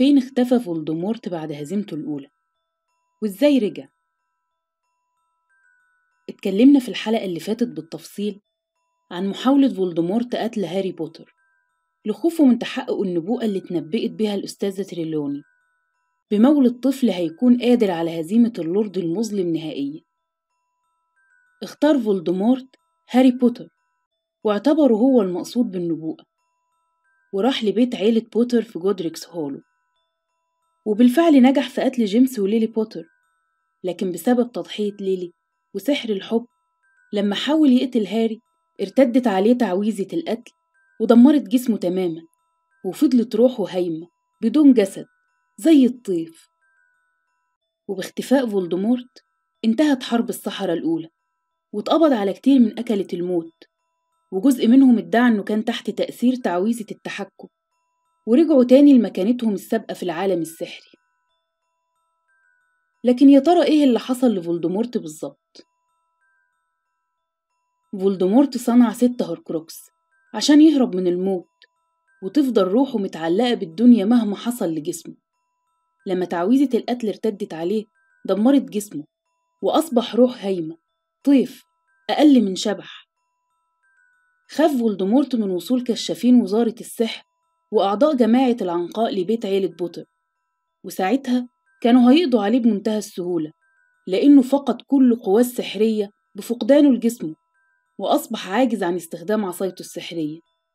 فين اختفى فولدمورت بعد هزيمته الأولى وإزاي رجع اتكلمنا في الحلقة اللي فاتت بالتفصيل عن محاولة فولدمورت قتل هاري بوتر لخوفه من تحقق النبوءة اللي اتنبأت بها الأستاذة تريلوني بمولد طفل هيكون قادر على هزيمة اللورد المظلم نهائيا اختار فولدمورت هاري بوتر واعتبره هو المقصود بالنبوءة وراح لبيت عيلة بوتر في جودريكس هولو وبالفعل نجح في قتل جيمس وليلي بوتر لكن بسبب تضحية ليلي وسحر الحب لما حاول يقتل هاري ارتدت عليه تعويذة القتل ودمرت جسمه تماما وفضلت روحه هايمة بدون جسد زي الطيف وباختفاء فولدمورت انتهت حرب الصحراء الأولى واتقبض على كتير من أكلة الموت وجزء منهم ادعى إنه كان تحت تأثير تعويذة التحكم ورجعوا تاني لمكانتهم السابقة في العالم السحري لكن يا ترى إيه اللي حصل لفولدمورت بالظبط؟ فولدمورت صنع ست هركروكس عشان يهرب من الموت وتفضل روحه متعلقة بالدنيا مهما حصل لجسمه لما تعويذة القتل ارتدت عليه دمرت جسمه وأصبح روح هايمة طيف أقل من شبح خاف فولدمورت من وصول كشافين وزارة السحر وأعضاء جماعة العنقاء لبيت عيلة بوتر وساعتها كانوا هيقضوا عليه بمنتهى السهولة لأنه فقد كل قواه السحرية بفقدانه لجسمه وأصبح عاجز عن استخدام عصايته السحرية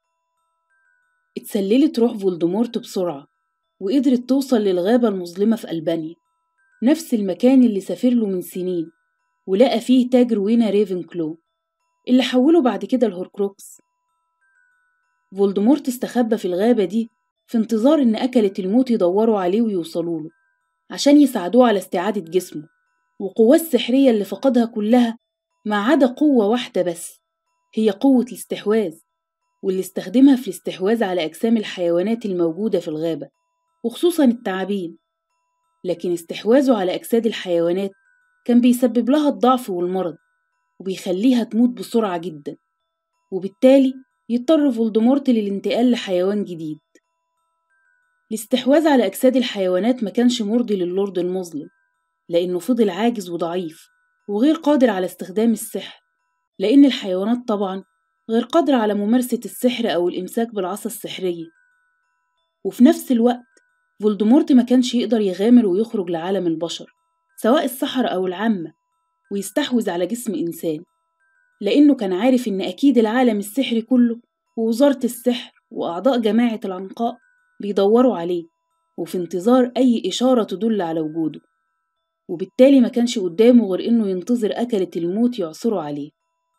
اتسللت روح فولدمورت بسرعة وقدرت توصل للغابة المظلمة في ألبانيا نفس المكان اللي سافر له من سنين ولقى فيه تاج روينا ريفن كلو اللي حوله بعد كده الهوركروكس فولدمورت استخبى في الغابة دي في انتظار إن أكلة الموت يدوروا عليه ويوصلوا له عشان يساعدوه على استعادة جسمه وقواه السحرية اللي فقدها كلها ما عدا قوة واحدة بس هي قوة الاستحواذ واللي استخدمها في الاستحواذ على أجسام الحيوانات الموجودة في الغابة وخصوصا التعابين لكن استحواذه على أجساد الحيوانات كان بيسبب لها الضعف والمرض وبيخليها تموت بسرعة جدا وبالتالي يضطر فولدمورت للانتقال لحيوان جديد الاستحواذ على أجساد الحيوانات ما كانش مرضي للورد المظلم لأنه فضل عاجز وضعيف وغير قادر على استخدام السحر لأن الحيوانات طبعا غير قادرة على ممارسة السحر أو الإمساك بالعصا السحرية وفي نفس الوقت فولدمورت ما كانش يقدر يغامر ويخرج لعالم البشر سواء السحرة أو العامة ويستحوذ على جسم إنسان لأنه كان عارف إن أكيد العالم السحري كله ووزارة السحر وأعضاء جماعة العنقاء بيدوروا عليه وفي انتظار أي إشارة تدل على وجوده وبالتالي ما كانش قدامه غير إنه ينتظر أكلة الموت يعثروا عليه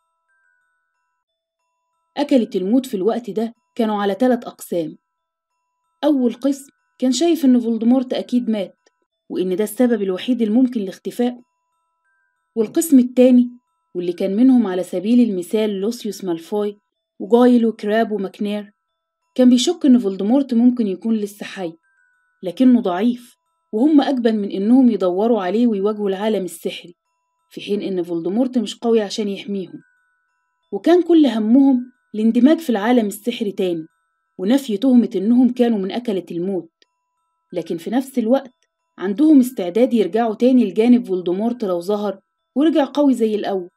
أكلة الموت في الوقت ده كانوا على ثلاث أقسام أول قسم كان شايف إن فولدمورت أكيد مات وإن ده السبب الوحيد الممكن لاختفائه والقسم التاني واللي كان منهم على سبيل المثال لوسيوس مالفوي وجايل وكراب وماكنير كان بيشك إن فولدمورت ممكن يكون لسه حي لكنه ضعيف وهم أجبن من إنهم يدوروا عليه ويواجهوا العالم السحري في حين إن فولدمورت مش قوي عشان يحميهم وكان كل همهم الاندماج في العالم السحري تاني ونفي تهمة إنهم كانوا من أكلة الموت لكن في نفس الوقت عندهم استعداد يرجعوا تاني لجانب فولدمورت لو ظهر ورجع قوي زي الأول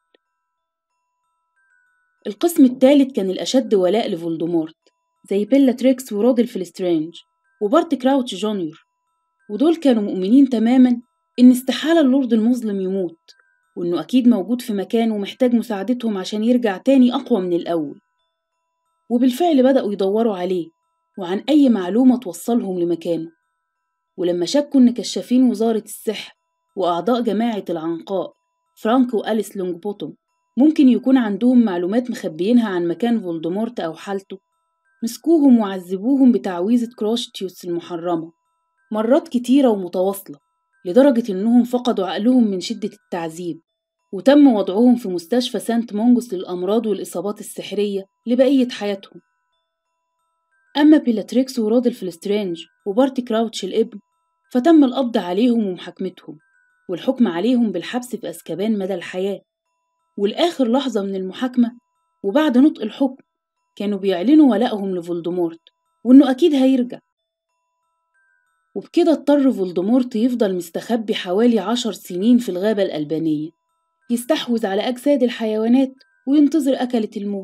القسم الثالث كان الأشد ولاء لفولدمورت زي بيلا تريكس ورودلف لسترينج وبارت كراوتش جونيور ودول كانوا مؤمنين تماما إن استحالة اللورد المظلم يموت وإنه أكيد موجود في مكان ومحتاج مساعدتهم عشان يرجع تاني أقوى من الأول وبالفعل بدأوا يدوروا عليه وعن أي معلومة توصلهم لمكانه ولما شكوا إن كشافين وزارة السحر وأعضاء جماعة العنقاء فرانك وأليس لونجبوتوم ممكن يكون عندهم معلومات مخبيينها عن مكان فولدمورت أو حالته مسكوهم وعذبوهم بتعويذة كروشتيوس المحرمة مرات كتيرة ومتواصلة لدرجة إنهم فقدوا عقلهم من شدة التعذيب وتم وضعهم في مستشفى سانت مونجوس للأمراض والإصابات السحرية لبقية حياتهم أما بيلاتريكس ورودلف لسترينج وبارتي كراوتش الابن فتم القبض عليهم ومحاكمتهم والحكم عليهم بالحبس في أسكبان مدى الحياة والآخر لحظة من المحاكمة وبعد نطق الحكم كانوا بيعلنوا ولائهم لفولدمورت وإنه أكيد هيرجع وبكده اضطر فولدمورت يفضل مستخبي حوالي عشر سنين في الغابة الألبانية يستحوذ على أجساد الحيوانات وينتظر أكلة الموت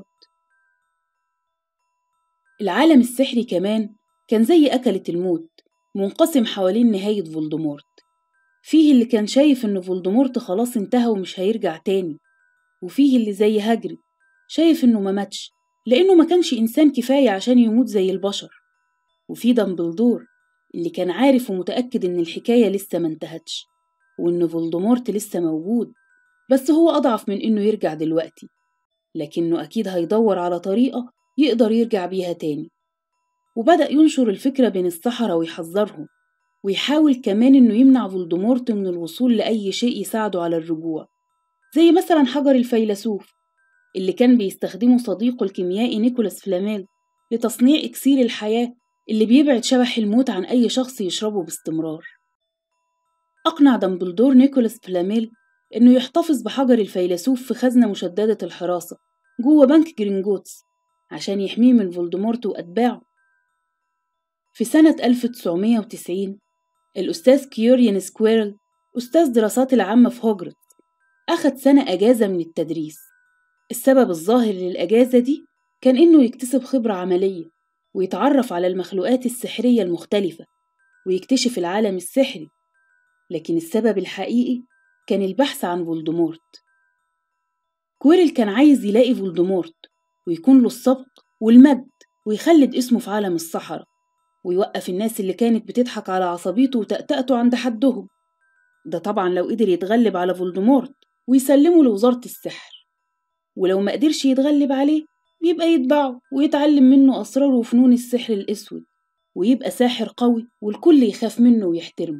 العالم السحري كمان كان زي أكلة الموت منقسم حوالين نهاية فولدمورت فيه اللي كان شايف إن فولدمورت خلاص انتهى ومش هيرجع تاني وفيه اللي زي هاجرد شايف إنه ما ماتش لأنه ما كانش إنسان كفاية عشان يموت زي البشر وفي دامبلدور اللي كان عارف ومتأكد إن الحكاية لسه ما انتهتش وإن فولدمورت لسه موجود بس هو أضعف من إنه يرجع دلوقتي لكنه أكيد هيدور على طريقة يقدر يرجع بيها تاني وبدأ ينشر الفكرة بين السحرة ويحذرهم ويحاول كمان إنه يمنع فولدمورت من الوصول لأي شيء يساعده على الرجوع زي مثلا حجر الفيلسوف اللي كان بيستخدمه صديقه الكيميائي نيكولاس فلاميل لتصنيع إكسير الحياة اللي بيبعد شبح الموت عن أي شخص يشربه باستمرار أقنع دامبلدور نيكولاس فلاميل إنه يحتفظ بحجر الفيلسوف في خزنة مشددة الحراسة جوه بنك جرينجوتس عشان يحميه من فولدمورت وأتباعه في سنة 1990 الأستاذ كيوريان سكويرل أستاذ دراسات العامة في هوجرت أخد سنة أجازة من التدريس السبب الظاهر للأجازة دي كان إنه يكتسب خبرة عملية ويتعرف على المخلوقات السحرية المختلفة ويكتشف العالم السحري لكن السبب الحقيقي كان البحث عن فولدمورت كويرل كان عايز يلاقي فولدمورت ويكون له السبق والمجد ويخلد اسمه في عالم الصحراء ويوقف الناس اللي كانت بتضحك على عصبيته وتأتأته عند حدهم ده طبعا لو قدر يتغلب على فولدمورت ويسلمه لوزارة السحر ولو ما قدرش يتغلب عليه يبقى يتبعه ويتعلم منه أسرار وفنون السحر الأسود ويبقى ساحر قوي والكل يخاف منه ويحترمه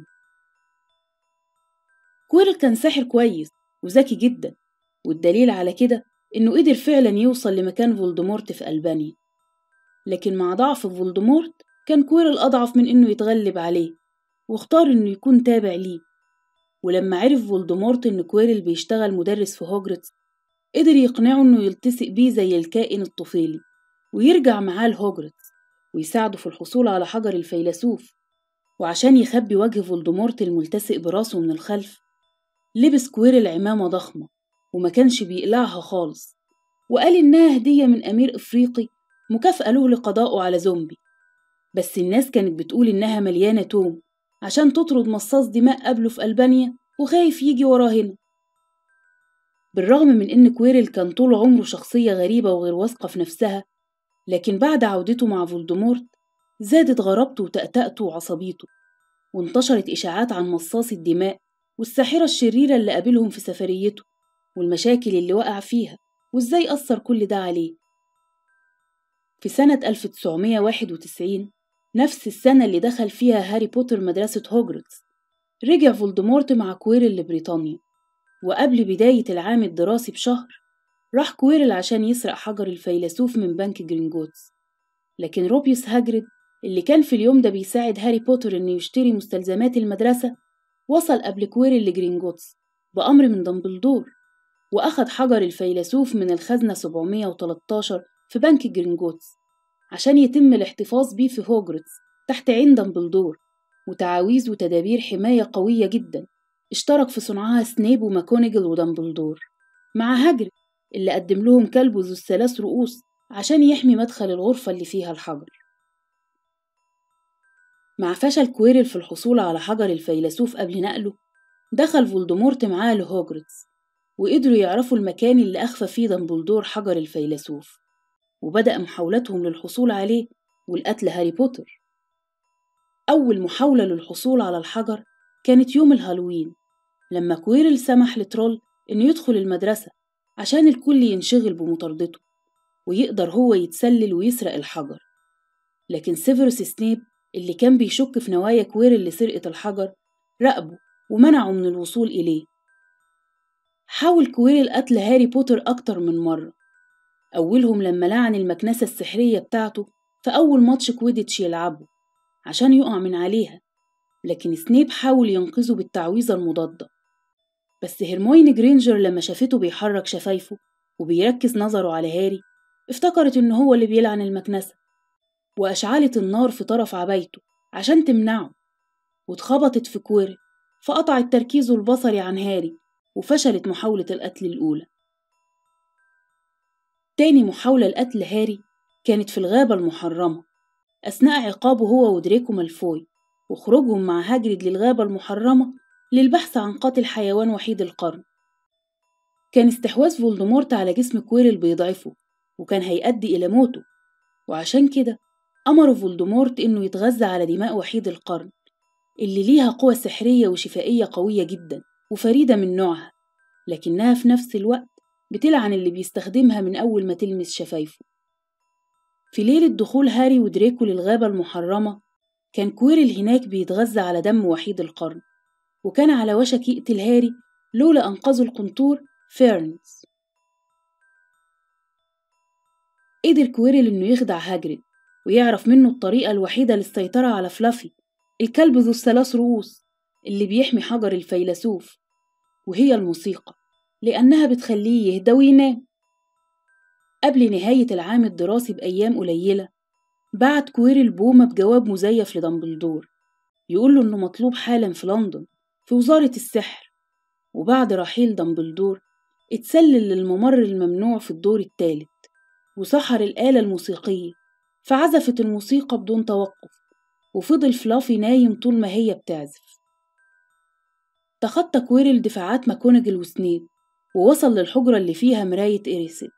كويرل كان ساحر كويس وذكي جدا والدليل على كده إنه قدر فعلا يوصل لمكان فولدمورت في ألبانيا لكن مع ضعف فولدمورت كان كويرل أضعف من إنه يتغلب عليه واختار إنه يكون تابع ليه ولما عرف فولدمورت إن كويرل بيشتغل مدرس في هوجرتس قدر يقنعه إنه يلتصق بيه زي الكائن الطفيلي ويرجع معاه لهوجرتس ويساعده في الحصول على حجر الفيلسوف وعشان يخبي وجه فولدمورت الملتصق براسه من الخلف لبس كويرل عمامة ضخمة وما كانش بيقلعها خالص وقال إنها هدية من أمير إفريقي مكافأة له لقضائه على زومبي بس الناس كانت بتقول إنها مليانة توم عشان تطرد مصاص دماء قبله في ألبانيا وخايف يجي وراه هنا بالرغم من إن كويرل كان طول عمره شخصية غريبة وغير واثقة في نفسها لكن بعد عودته مع فولدمورت زادت غرابته وتأتأته وعصبيته وانتشرت إشاعات عن مصاص الدماء والساحرة الشريرة اللي قابلهم في سفريته والمشاكل اللي وقع فيها وإزاي أثر كل ده عليه في سنة 1991 نفس السنة اللي دخل فيها هاري بوتر مدرسة هوجرتس رجع فولدمورت مع كويرل لبريطانيا وقبل بداية العام الدراسي بشهر راح كويرل عشان يسرق حجر الفيلسوف من بنك جرينجوتس لكن روبيوس هاجريد اللي كان في اليوم ده بيساعد هاري بوتر إنه يشتري مستلزمات المدرسة وصل قبل كويرل لجرينجوتس بأمر من دمبلدور وأخد حجر الفيلسوف من الخزنة 713 في بنك جرينجوتس عشان يتم الاحتفاظ بيه في هوجرتس تحت عين دمبلدور وتعاويذ وتدابير حماية قوية جدا اشترك في صنعها سنيب وماكونيجل ودمبلدور مع هاجريد اللي قدم لهم كلبه ذو الثلاث رؤوس عشان يحمي مدخل الغرفة اللي فيها الحجر مع فشل كويرل في الحصول على حجر الفيلسوف قبل نقله دخل فولدمورت معاه لهوجرتس وقدروا يعرفوا المكان اللي أخفى فيه دمبلدور حجر الفيلسوف وبدأ محاولتهم للحصول عليه والقتل هاري بوتر أول محاولة للحصول على الحجر كانت يوم الهالوين لما كويرل سمح لترول إنه يدخل المدرسة عشان الكل ينشغل بمطاردته ويقدر هو يتسلل ويسرق الحجر لكن سيفروس سنيب اللي كان بيشك في نوايا كويرل لسرقة الحجر راقبه ومنعه من الوصول إليه حاول كويرل قتل هاري بوتر أكتر من مرة أولهم لما لعن المكنسة السحرية بتاعته في أول ماتش كويديتش يلعبه عشان يقع من عليها لكن سنيب حاول ينقذه بالتعويذة المضادة بس هرموين جرينجر لما شافته بيحرك شفايفه وبيركز نظره على هاري افتكرت إن هو اللي بيلعن المكنسة وأشعلت النار في طرف عبايته عشان تمنعه واتخبطت في كويرل فقطعت تركيزه البصري عن هاري وفشلت محاولة القتل الأولى تاني محاولة لقتل هاري كانت في الغابة المحرمة أثناء عقابه هو ودريكو مالفوي وخروجهم مع هاجريد للغابة المحرمة للبحث عن قاتل حيوان وحيد القرن كان استحواذ فولدمورت على جسم كويرل بيضعفه وكان هيؤدي إلى موته وعشان كده أمر فولدمورت إنه يتغذى على دماء وحيد القرن اللي ليها قوة سحرية وشفائية قوية جدا وفريدة من نوعها لكنها في نفس الوقت بتلعن اللي بيستخدمها من أول ما تلمس شفايفه في ليلة دخول هاري ودريكو للغابة المحرمة كان كويرل هناك بيتغذى على دم وحيد القرن وكان على وشك يقتل هاري لولا أنقذه القنطور فيرنز قدر كويرل إنه يخدع هاجريد ويعرف منه الطريقة الوحيدة للسيطرة على فلافي الكلب ذو الثلاث رؤوس اللي بيحمي حجر الفيلسوف وهي الموسيقى لأنها بتخليه يهدى وينام قبل نهاية العام الدراسي بأيام قليلة بعت كويرل بومة بجواب مزيف لدمبلدور يقول له إنه مطلوب حالا في لندن في وزارة السحر وبعد رحيل دمبلدور اتسلل للممر الممنوع في الدور الثالث وسحر الآلة الموسيقية فعزفت الموسيقى بدون توقف وفضل فلافي نايم طول ما هي بتعزف تخطى كويرل دفاعات ماكونجل وسنيب ووصل للحجرة اللي فيها مراية إريسيد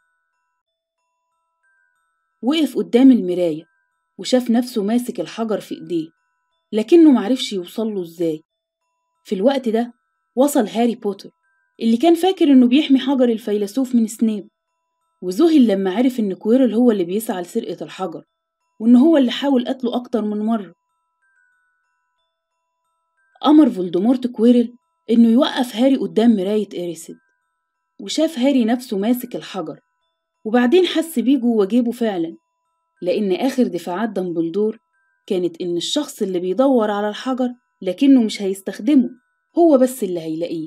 وقف قدام المراية وشاف نفسه ماسك الحجر في إيديه لكنه معرفش يوصله إزاي في الوقت ده وصل هاري بوتر اللي كان فاكر إنه بيحمي حجر الفيلسوف من سنيب وذهل لما عرف إن كويرل هو اللي بيسعى لسرقة الحجر وإن هو اللي حاول قتله أكتر من مرة أمر فولدمورت كويرل إنه يوقف هاري قدام مراية إريسيد وشاف هاري نفسه ماسك الحجر وبعدين حس بيه جوه جيبه فعلا لأن آخر دفاعات دمبلدور كانت إن الشخص اللي بيدور على الحجر لكنه مش هيستخدمه هو بس اللي هيلاقيه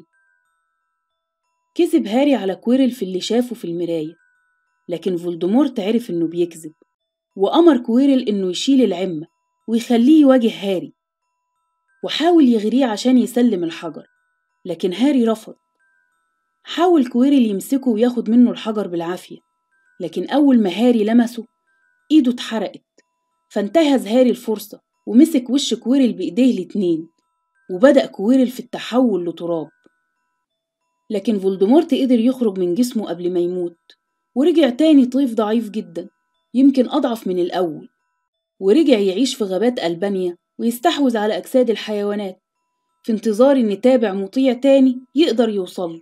كذب هاري على كويرل في اللي شافه في المراية لكن فولدمورت عرف إنه بيكذب وأمر كويرل إنه يشيل العمة ويخليه يواجه هاري وحاول يغريه عشان يسلم الحجر لكن هاري رفض حاول كويرل يمسكه وياخد منه الحجر بالعافية لكن أول ما هاري لمسه إيده اتحرقت فانتهز هاري الفرصة ومسك وش كويرل بإيديه الاتنين وبدأ كويرل في التحول لتراب لكن فولدمورت قدر يخرج من جسمه قبل ما يموت ورجع تاني طيف ضعيف جدا يمكن أضعف من الأول ورجع يعيش في غابات ألبانيا ويستحوذ على أجساد الحيوانات في انتظار إن تابع مطيع تاني يقدر يوصله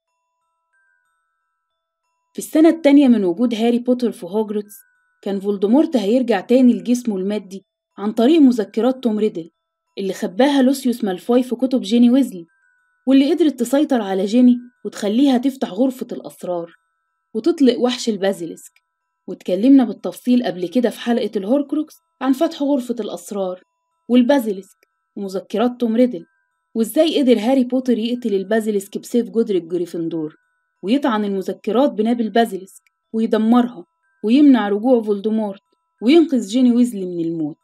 في السنة التانية من وجود هاري بوتر في هوجرتس كان فولدمورت هيرجع تاني لجسمه المادي عن طريق مذكرات توم ريدل اللي خباها لوسيوس مالفوي في كتب جيني ويزلي واللي قدرت تسيطر على جيني وتخليها تفتح غرفة الأسرار وتطلق وحش البازيلسك واتكلمنا بالتفصيل قبل كده في حلقة الهوركروكس عن فتح غرفة الأسرار والبازيلسك ومذكرات توم ريدل وازاي قدر هاري بوتر يقتل البازيلسك بسيف جودريك جريفندور ويطعن المذكرات بناب البازيلسك ويدمرها ويمنع رجوع فولدمورت وينقذ جيني ويزلي من الموت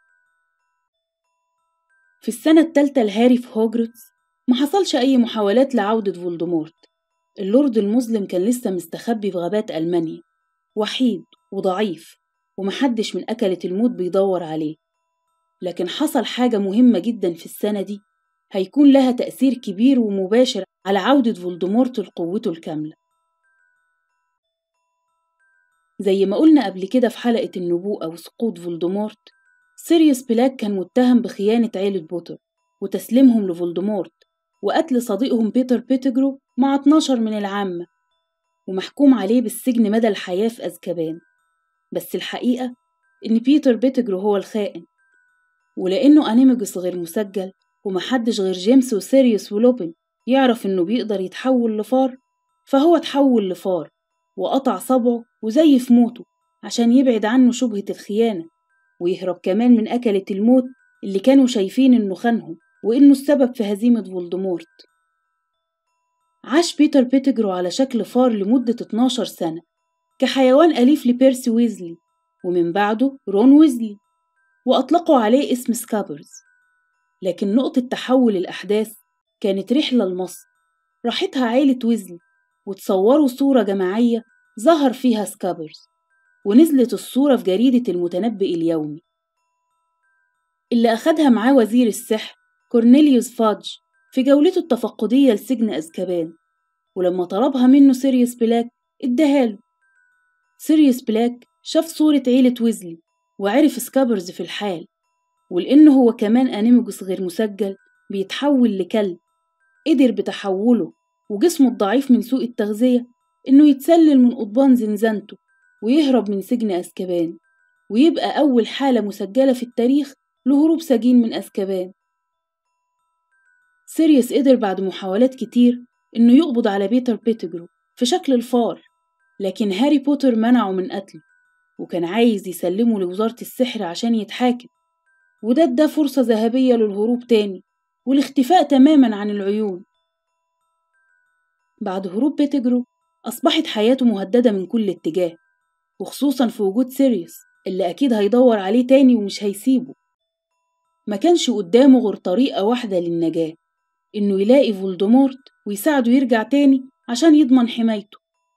في السنة التالتة لهاري في هوجرتس ما حصلش أي محاولات لعودة فولدمورت اللورد المظلم كان لسه مستخبي في غابات ألمانيا وحيد وضعيف ومحدش من أكلة الموت بيدور عليه لكن حصل حاجة مهمة جدا في السنة دي هيكون لها تأثير كبير ومباشر على عودة فولدمورت لقوته الكاملة زي ما قلنا قبل كده في حلقة النبوءة وسقوط فولدمورت سيريوس بلاك كان متهم بخيانة عيلة بوتر وتسليمهم لفولدمورت وقتل صديقهم بيتر بيتجرو مع 12 من العامة ومحكوم عليه بالسجن مدى الحياة في أزكبان بس الحقيقة إن بيتر بيتجرو هو الخائن ولأنه أنيميجوس غير مسجل ومحدش غير جيمس وسيريوس ولوبن يعرف إنه بيقدر يتحول لفار فهو اتحول لفار وقطع صبعه وزيف موته عشان يبعد عنه شبهة الخيانة ويهرب كمان من أكلة الموت اللي كانوا شايفين إنه خانهم وإنه السبب في هزيمة فولدمورت عاش بيتر بيتجرو على شكل فار لمدة 12 سنة كحيوان أليف لبيرسي ويزلي ومن بعده رون ويزلي وأطلقوا عليه اسم سكابرز لكن نقطة تحول الأحداث كانت رحلة لمصر راحتها عيلة ويزلي وتصوروا صورة جماعية ظهر فيها سكابرز ونزلت الصورة في جريدة المتنبئ اليومي اللي أخدها معاه وزير السحر كورنيليوس فادج في جولته التفقدية لسجن أزكبان ولما طلبها منه سيريوس بلاك اداهاله سيريوس بلاك شاف صورة عيلة ويزلي وعرف سكابرز في الحال ولأنه هو كمان أنيموجوس غير مسجل بيتحول لكلب قدر بتحوله وجسمه الضعيف من سوء التغذية إنه يتسلل من قضبان زنزانته ويهرب من سجن أسكبان ويبقى أول حالة مسجلة في التاريخ لهروب سجين من أسكبان سيريوس قدر بعد محاولات كتير إنه يقبض على بيتر بيتجرو في شكل الفار لكن هاري بوتر منعه من قتله وكان عايز يسلمه لوزارة السحر عشان يتحاكم وده ادى فرصة ذهبية للهروب تاني والاختفاء تماما عن العيون بعد هروب بيتجرو أصبحت حياته مهددة من كل اتجاه وخصوصا في وجود سيريوس اللي أكيد هيدور عليه تاني ومش هيسيبه ما كانش قدامه غير طريقة واحدة للنجاة إنه يلاقي فولدمورت ويساعده يرجع تاني عشان يضمن حمايته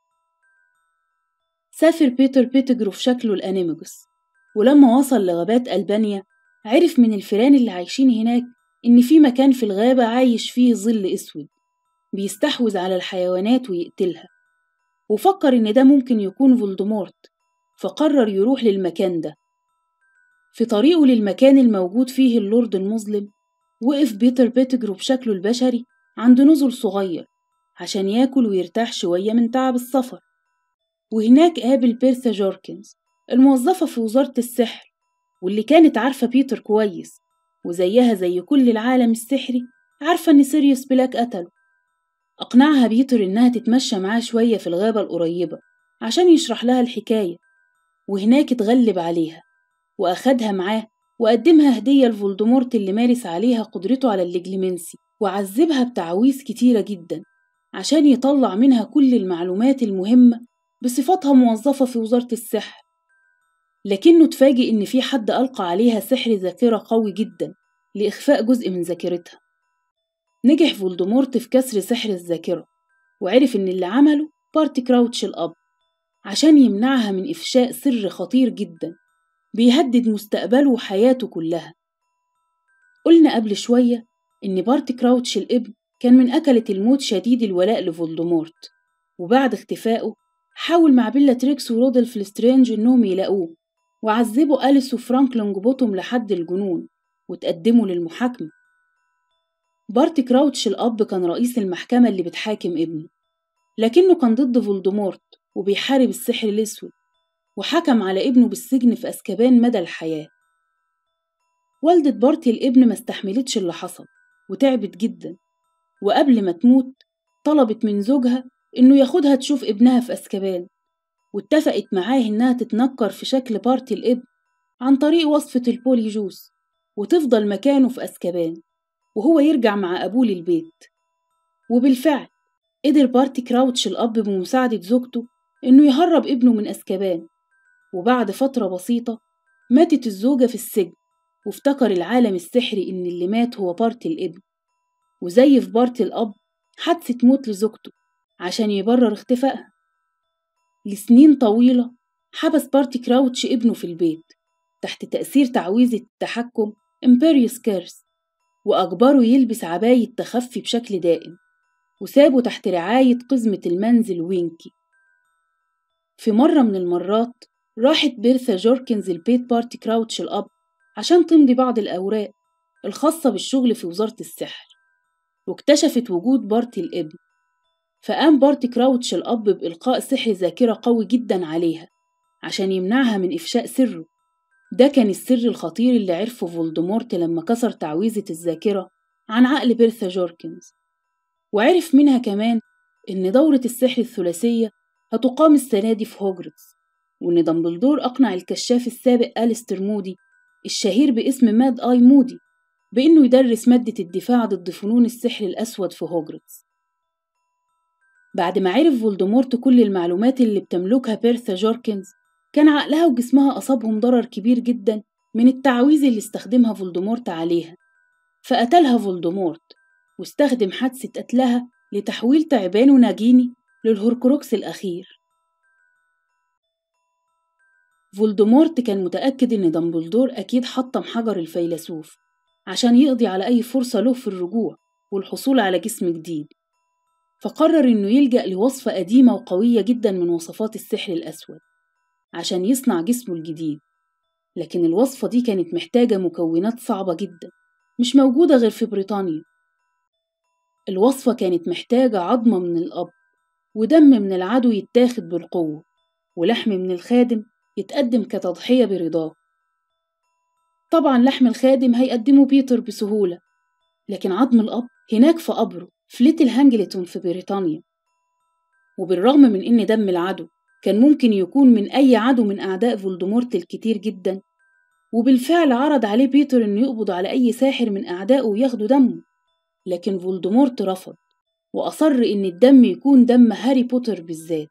سافر بيتر بيتجرو في شكله الأنيميجوس ولما وصل لغابات ألبانيا عرف من الفيران اللي عايشين هناك إن في مكان في الغابة عايش فيه ظل أسود بيستحوذ على الحيوانات ويقتلها وفكر إن ده ممكن يكون فولدمورت فقرر يروح للمكان ده في طريقه للمكان الموجود فيه اللورد المظلم وقف بيتر بيتجرو بشكله البشري عند نزل صغير عشان ياكل ويرتاح شوية من تعب السفر وهناك قابل بيرثا جوركنز الموظفة في وزارة السحر واللي كانت عارفة بيتر كويس وزيها زي كل العالم السحري عارفة إن سيريوس بلاك قتله أقنعها بيتر إنها تتمشى معاه شوية في الغابة القريبة عشان يشرح لها الحكاية وهناك اتغلب عليها وأخدها معاه وقدمها هدية لفولدمورت اللي مارس عليها قدرته على الليجليمنسي وعذبها بتعويذ كتيرة جدا عشان يطلع منها كل المعلومات المهمة بصفتها موظفة في وزارة السحر لكنه اتفاجئ إن في حد ألقى عليها سحر ذاكرة قوي جدا لإخفاء جزء من ذاكرتها نجح فولدمورت في كسر سحر الذاكرة وعرف إن اللي عمله بارتي كراوتش الأب عشان يمنعها من إفشاء سر خطير جدا بيهدد مستقبله وحياته كلها قلنا قبل شوية إن بارتي كراوتش الابن كان من أكلة الموت شديد الولاء لفولدمورت وبعد اختفائه حاول مع بيلا تريكس ورودلف لسترينج إنهم يلاقوه وعذبوا أليس وفرانك لونجبوتوم لحد الجنون وتقدموا للمحاكمة بارتي كراوتش الأب كان رئيس المحكمة اللي بتحاكم ابنه لكنه كان ضد فولدمورت وبيحارب السحر الأسود وحكم على ابنه بالسجن في أسكبان مدى الحياة والدة بارتي الابن ما استحملتش اللي حصل وتعبت جدا وقبل ما تموت طلبت من زوجها إنه ياخدها تشوف ابنها في أسكبان واتفقت معاه إنها تتنكر في شكل بارتي الابن عن طريق وصفة البوليجوس وتفضل مكانه في أسكبان وهو يرجع مع أبوه للبيت وبالفعل قدر بارتي كراوتش الأب بمساعدة زوجته إنه يهرب ابنه من أسكبان وبعد فترة بسيطة ماتت الزوجة في السجن وافتكر العالم السحري إن اللي مات هو بارتي الابن وزي في بارتي الأب حادثة موت لزوجته عشان يبرر اختفائها لسنين طويلة حبس بارتي كراوتش ابنه في البيت تحت تأثير تعويذة التحكم إمبيريوس كيرس وأجبره يلبس عباية تخفي بشكل دائم وسابه تحت رعاية قزمة المنزل وينكي في مرة من المرات راحت بيرثا جوركنز البيت بارتي كراوتش الأب عشان تمضي بعض الأوراق الخاصة بالشغل في وزارة السحر واكتشفت وجود بارتي الابن فقام بارتي كراوتش الأب بإلقاء سحر ذاكرة قوي جدا عليها عشان يمنعها من إفشاء سره ده كان السر الخطير اللي عرفه فولدمورت لما كسر تعويذة الذاكرة عن عقل بيرثا جوركنز وعرف منها كمان إن دورة السحر الثلاثية هتقام السنة دي في هوجرتس وإن دمبلدور أقنع الكشاف السابق أليستر مودي الشهير باسم ماد آي مودي بإنه يدرس مادة الدفاع ضد فنون السحر الأسود في هوجرتس بعد ما عرف فولدمورت كل المعلومات اللي بتملكها بيرثا جوركنز كان عقلها وجسمها أصابهم ضرر كبير جدا من التعويذ اللي استخدمها فولدمورت عليها فقتلها فولدمورت واستخدم حادثة قتلها لتحويل تعبان وناجيني للهركروكس الأخير فولدمورت كان متأكد إن دامبلدور أكيد حطم حجر الفيلسوف عشان يقضي على أي فرصة له في الرجوع والحصول على جسم جديد فقرر إنه يلجأ لوصفة قديمة وقوية جدا من وصفات السحر الأسود عشان يصنع جسمه الجديد لكن الوصفة دي كانت محتاجة مكونات صعبة جدا مش موجودة غير في بريطانيا الوصفة كانت محتاجة عظمة من الأب ودم من العدو يتاخد بالقوة ولحم من الخادم يتقدم كتضحية برضاه طبعا لحم الخادم هيقدمه بيتر بسهولة لكن عظم الأب هناك في قبره في ليتل هانجلتون في بريطانيا وبالرغم من إن دم العدو كان ممكن يكون من أي عدو من أعداء فولدمورت الكتير جدا وبالفعل عرض عليه بيتر إنه يقبض على أي ساحر من أعدائه وياخدوا دمه لكن فولدمورت رفض وأصر إن الدم يكون دم هاري بوتر بالذات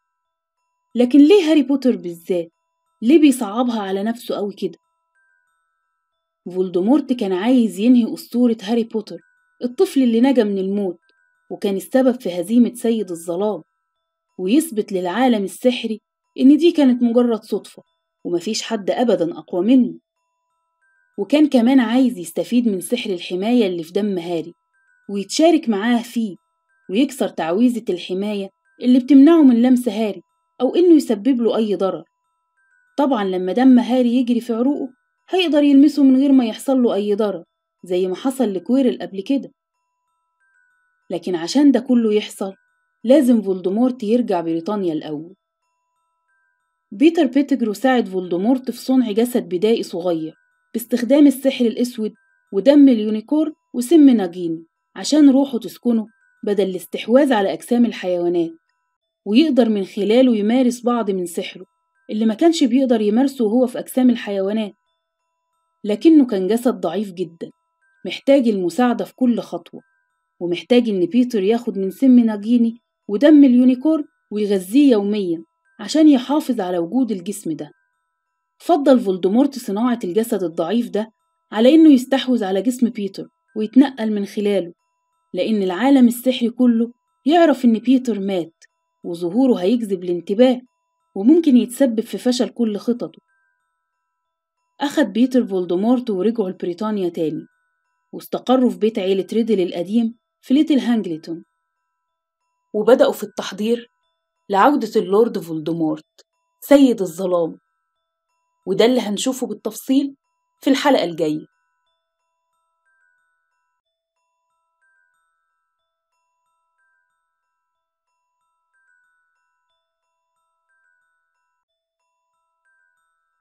لكن ليه هاري بوتر بالذات؟ ليه بيصعبها على نفسه أوي كده؟ فولدمورت كان عايز ينهي أسطورة هاري بوتر الطفل اللي نجا من الموت وكان السبب في هزيمة سيد الظلام ويثبت للعالم السحري إن دي كانت مجرد صدفة ومفيش حد أبدا أقوى منه وكان كمان عايز يستفيد من سحر الحماية اللي في دم هاري ويتشارك معاه فيه ويكسر تعويذة الحماية اللي بتمنعه من لمس هاري أو إنه يسبب له أي ضرر طبعا لما دم هاري يجري في عروقه هيقدر يلمسه من غير ما يحصل له أي ضرر زي ما حصل لكويرل قبل كده لكن عشان ده كله يحصل لازم فولدمورت يرجع بريطانيا الأول بيتر بيتجرو ساعد فولدمورت في صنع جسد بدائي صغير باستخدام السحر الأسود ودم اليونيكور وسم ناجيني عشان روحه تسكنه بدل الاستحواذ على أجسام الحيوانات ويقدر من خلاله يمارس بعض من سحره اللي ما كانش بيقدر يمارسه وهو في أجسام الحيوانات لكنه كان جسد ضعيف جدا محتاج المساعدة في كل خطوة ومحتاج إن بيتر ياخد من سم ناجيني ودم اليونيكور ويغذيه يوميا عشان يحافظ على وجود الجسم ده فضل فولدمورت صناعة الجسد الضعيف ده على إنه يستحوذ على جسم بيتر ويتنقل من خلاله لأن العالم السحري كله يعرف إن بيتر مات وظهوره هيجذب الانتباه وممكن يتسبب في فشل كل خططه أخد بيتر فولدمورت ورجعوا لبريطانيا تاني واستقروا في بيت عيلة ريدل القديم في ليتل هانجلتون وبدأوا في التحضير لعودة اللورد فولدمورت سيد الظلام وده اللي هنشوفه بالتفصيل في الحلقة الجاية